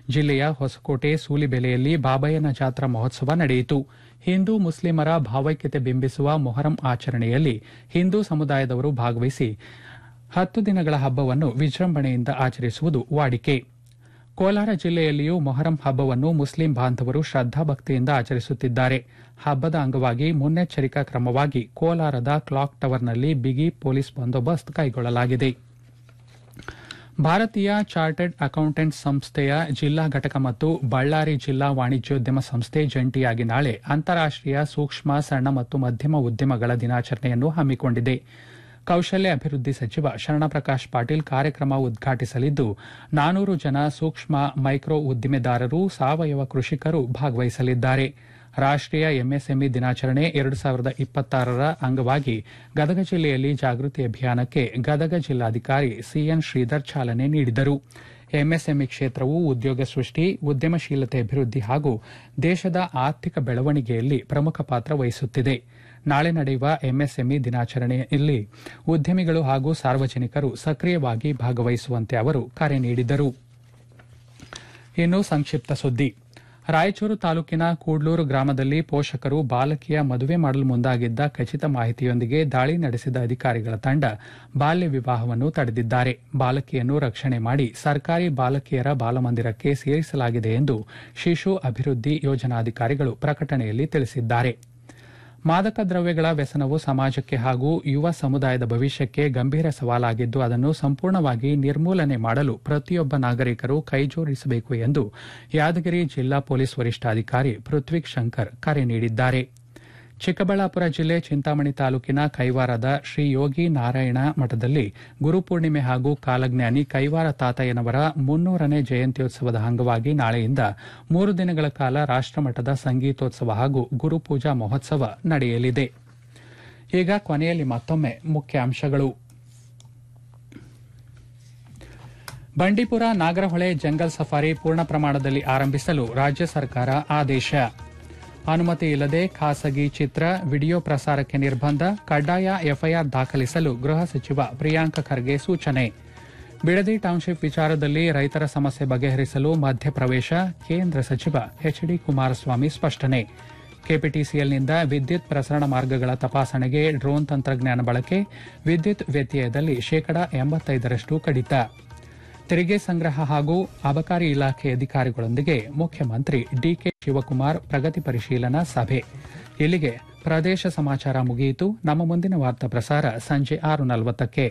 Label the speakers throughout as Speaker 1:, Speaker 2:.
Speaker 1: ಜಿಲ್ಲೆಯ ಹೊಸಕೋಟೆ ಸೂಲಿಬೆಲೆಯಲ್ಲಿ ಬಾಬಯ್ಯನ ಜಾತ್ರಾ ಮಹೋತ್ಸವ ನಡೆಯಿತು ಹಿಂದೂ ಮುಸ್ಲಿಮರ ಭಾವೈಕ್ಯತೆ ಬಿಂಬಿಸುವ ಮೊಹರಂ ಆಚರಣೆಯಲ್ಲಿ ಹಿಂದೂ ಸಮುದಾಯದವರು ಭಾಗವಹಿಸಿ ಹತ್ತು ದಿನಗಳ ಹಬ್ಬವನ್ನು ವಿಜೃಂಭಣೆಯಿಂದ ಆಚರಿಸುವುದು ವಾಡಿಕೆ ಕೋಲಾರ ಜಿಲ್ಲೆಯಲ್ಲಿಯೂ ಮೊಹರಂ ಹಬ್ಬವನ್ನು ಮುಸ್ಲಿಂ ಬಾಂಧವರು ಶ್ರದ್ದಾಭಕ್ತಿಯಿಂದ ಆಚರಿಸುತ್ತಿದ್ದಾರೆ ಹಬ್ಬದ ಅಂಗವಾಗಿ ಮುನ್ನೆಚ್ಚರಿಕಾ ಕ್ರಮವಾಗಿ ಕೋಲಾರದ ಕ್ಲಾಕ್ ಟವರ್ನಲ್ಲಿ ಬಿಗಿ ಪೊಲೀಸ್ ಬಂದೋಬಸ್ತ್ ಕೈಗೊಳ್ಳಲಾಗಿದೆ ಭಾರತೀಯ ಚಾರ್ಟರ್ಡ್ ಅಕೌಂಟೆಂಟ್ ಸಂಸ್ಥೆಯ ಜಿಲ್ಲಾ ಘಟಕ ಮತ್ತು ಬಳ್ಳಾರಿ ಜಿಲ್ಲಾ ವಾಣಿಜ್ಯೋದ್ಯಮ ಸಂಸ್ಥೆ ಜಂಟಿಯಾಗಿ ನಾಳೆ ಅಂತಾರಾಷ್ಟೀಯ ಸೂಕ್ಷ್ಮ ಸಣ್ಣ ಮತ್ತು ಮಧ್ಯಮ ಉದ್ಯಮಗಳ ದಿನಾಚರಣೆಯನ್ನು ಹಮ್ಮಿಕೊಂಡಿದೆ ಕೌಶಲ್ಯ ಅಭಿವೃದ್ಧಿ ಸಚಿವ ಶರಣಪ್ರಕಾಶ್ ಪಾಟೀಲ್ ಕಾರ್ಯಕ್ರಮ ಉದ್ಘಾಟಿಸಲಿದ್ದು ನಾನೂರು ಜನ ಸೂಕ್ಷ್ಮ ಮೈಕ್ರೋ ಉದ್ದಿಮೆದಾರರು ಸಾವಯವ ಕೃಷಿಕರು ಭಾಗವಹಿಸಲಿದ್ದಾರೆ ರಾಷ್ಟೀಯ ಎಂಎಸ್ಎಂಇ ದಿನಾಚರಣೆ ಎರಡು ಸಾವಿರದ ಇಪ್ಪತ್ತಾರರ ಅಂಗವಾಗಿ ಗದಗ ಜಿಲ್ಲೆಯಲ್ಲಿ ಜಾಗೃತಿ ಅಭಿಯಾನಕ್ಕೆ ಗದಗ ಜಿಲ್ಲಾಧಿಕಾರಿ ಸಿಎನ್ ಶ್ರೀಧರ್ ಚಾಲನೆ ನೀಡಿದರು ಎಂಎಸ್ಎಂಇ ಕ್ಷೇತ್ರವು ಉದ್ಯೋಗ ಸೃಷ್ಟಿ ಉದ್ಯಮಶೀಲತೆ ಅಭಿವೃದ್ಧಿ ಹಾಗೂ ದೇಶದ ಆರ್ಥಿಕ ಬೆಳವಣಿಗೆಯಲ್ಲಿ ಪ್ರಮುಖ ಪಾತ್ರ ವಹಿಸುತ್ತಿದೆ ನಾಳೆ ನಡೆಯುವ ಎಂಎಸ್ಎಂಇ ದಿನಾಚರಣೆಯಲ್ಲಿ ಉದ್ಯಮಿಗಳು ಹಾಗೂ ಸಾರ್ವಜನಿಕರು ಸಕ್ರಿಯವಾಗಿ ಭಾಗವಹಿಸುವಂತೆ ಅವರು ಕರೆ ನೀಡಿದರು ಇನ್ನು ಸಂಕ್ಷಿಪ್ತ ಸುದ್ದಿ ರಾಯಚೂರು ತಾಲೂಕಿನ ಕೂಡ್ಲೂರು ಗ್ರಾಮದಲ್ಲಿ ಪೋಷಕರು ಬಾಲಕಿಯ ಮದುವೆ ಮಾಡಲು ಮುಂದಾಗಿದ್ದ ಖಚಿತ ಮಾಹಿತಿಯೊಂದಿಗೆ ದಾಳಿ ನಡೆಸಿದ ಅಧಿಕಾರಿಗಳ ತಂಡ ಬಾಲ್ಯ ವಿವಾಹವನ್ನು ತಡೆದಿದ್ದಾರೆ ಬಾಲಕಿಯನ್ನು ರಕ್ಷಣೆ ಮಾಡಿ ಸರ್ಕಾರಿ ಬಾಲಕಿಯರ ಬಾಲಮಂದಿರಕ್ಕೆ ಸೇರಿಸಲಾಗಿದೆ ಎಂದು ಶಿಶು ಅಭಿವೃದ್ಧಿ ಯೋಜನಾಧಿಕಾರಿಗಳು ಪ್ರಕಟಣೆಯಲ್ಲಿ ತಿಳಿಸಿದ್ದಾರೆ ಮಾದಕ ದ್ರವ್ಯಗಳ ವ್ಯಸನವು ಸಮಾಜಕ್ಕೆ ಹಾಗೂ ಯುವ ಸಮುದಾಯದ ಭವಿಷ್ಯಕ್ಕೆ ಗಂಭೀರ ಸವಾಲಾಗಿದ್ದು ಅದನ್ನು ಸಂಪೂರ್ಣವಾಗಿ ನಿರ್ಮೂಲನೆ ಮಾಡಲು ಪ್ರತಿಯೊಬ್ಬ ನಾಗರಿಕರು ಕೈಜೋಡಿಸಬೇಕು ಎಂದು ಯಾದಗಿರಿ ಜಿಲ್ಲಾ ಪೊಲೀಸ್ ವರಿಷ್ಠಾಧಿಕಾರಿ ಪೃಥ್ವಿಕ್ ಶಂಕರ್ ಕರೆ ನೀಡಿದ್ದಾರೆ ಚಿಕ್ಕಬಳ್ಳಾಪುರ ಜಿಲ್ಲೆ ಚಿಂತಾಮಣಿ ತಾಲೂಕಿನ ಕೈವಾರದ ಶ್ರೀ ಯೋಗಿ ನಾರಾಯಣ ಮಠದಲ್ಲಿ ಗುರುಪೂರ್ಣಿಮೆ ಹಾಗೂ ಕಾಲಜ್ಞಾನಿ ಕೈವಾರ ತಾತಯ್ಯನವರ ಮುನ್ನೂರನೇ ಜಯಂತ್ಯೋತ್ಸವದ ಅಂಗವಾಗಿ ನಾಳೆಯಿಂದ ಮೂರು ದಿನಗಳ ಕಾಲ ರಾಷ್ಟಮಟ್ಟದ ಸಂಗೀತೋತ್ಸವ ಹಾಗೂ ಗುರುಪೂಜಾ ಮಹೋತ್ಸವ ನಡೆಯಲಿದೆ ಈಗ ಕೊನೆಯಲ್ಲಿ ಮತ್ತೊಮ್ಮೆ ಮುಖ್ಯಾಂಶಗಳು ಬಂಡೀಪುರ ನಾಗರಹೊಳೆ ಜಂಗಲ್ ಸಫಾರಿ ಪೂರ್ಣ ಪ್ರಮಾಣದಲ್ಲಿ ಆರಂಭಿಸಲು ರಾಜ್ಯ ಸರ್ಕಾರ ಆದೇಶ ಅನುಮತಿ ಇಲ್ಲದೆ ಖಾಸಗಿ ಚಿತ್ರ ವಿಡಿಯೋ ಪ್ರಸಾರಕ್ಕೆ ನಿರ್ಬಂಧ ಕಡ್ಡಾಯ ಎಫ್ಐಆರ್ ದಾಖಲಿಸಲು ಗೃಹ ಸಚಿವ ಪ್ರಿಯಾಂಕ ಖರ್ಗೆ ಸೂಚನೆ ಬಿಡದಿ ಟೌನ್ಶಿಪ್ ವಿಚಾರದಲ್ಲಿ ರೈತರ ಸಮಸ್ಯೆ ಬಗೆಹರಿಸಲು ಮಧ್ಯಪ್ರವೇಶ ಕೇಂದ್ರ ಸಚಿವ ಎಚ್ ಡಿ ಕುಮಾರಸ್ವಾಮಿ ಸ್ಪಷ್ಟನೆ ಕೆಪಿಟಿಸಿಎಲ್ನಿಂದ ವಿದ್ಯುತ್ ಪ್ರಸರಣ ಮಾರ್ಗಗಳ ತಪಾಸಣೆಗೆ ಡ್ರೋನ್ ತಂತ್ರಜ್ಞಾನ ಬಳಕೆ ವಿದ್ಯುತ್ ವ್ಯತ್ಯಯದಲ್ಲಿ ಶೇಕಡಾ ಎಂಬತ್ತೈದರಷ್ಟು ಕಡಿತ ತೆರಿಗೆ ಸಂಗ್ರಹ ಹಾಗೂ ಅಬಕಾರಿ ಇಲಾಖೆ ಅಧಿಕಾರಿಗಳೊಂದಿಗೆ ಮುಖ್ಯಮಂತ್ರಿ ಡಿಕೆ ಶಿವಕುಮಾರ್ ಪ್ರಗತಿ ಪರಿಶೀಲನಾ ಸಭೆ ಇಲ್ಲಿಗೆ ಪ್ರದೇಶ ಸಮಾಚಾರ ಮುಗಿಯಿತು ನಮ್ಮ ಮುಂದಿನ ವಾರ್ತಾ ಪ್ರಸಾರ ಸಂಜೆ ಆರು ನಲವತ್ತಕ್ಕೆ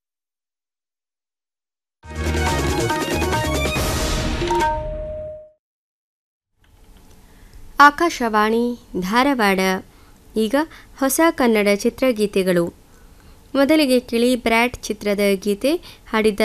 Speaker 2: ಆಕಾಶವಾಣಿ ಧಾರವಾಡ ಈಗ ಹೊಸ ಕನ್ನಡ ಚಿತ್ರಗೀತೆಗಳು ಮೊದಲಿಗೆ ಕಿಳಿ ಬ್ರ್ಯಾಟ್ ಚಿತ್ರದ ಗೀತೆ ಹಾಡಿದ್ದ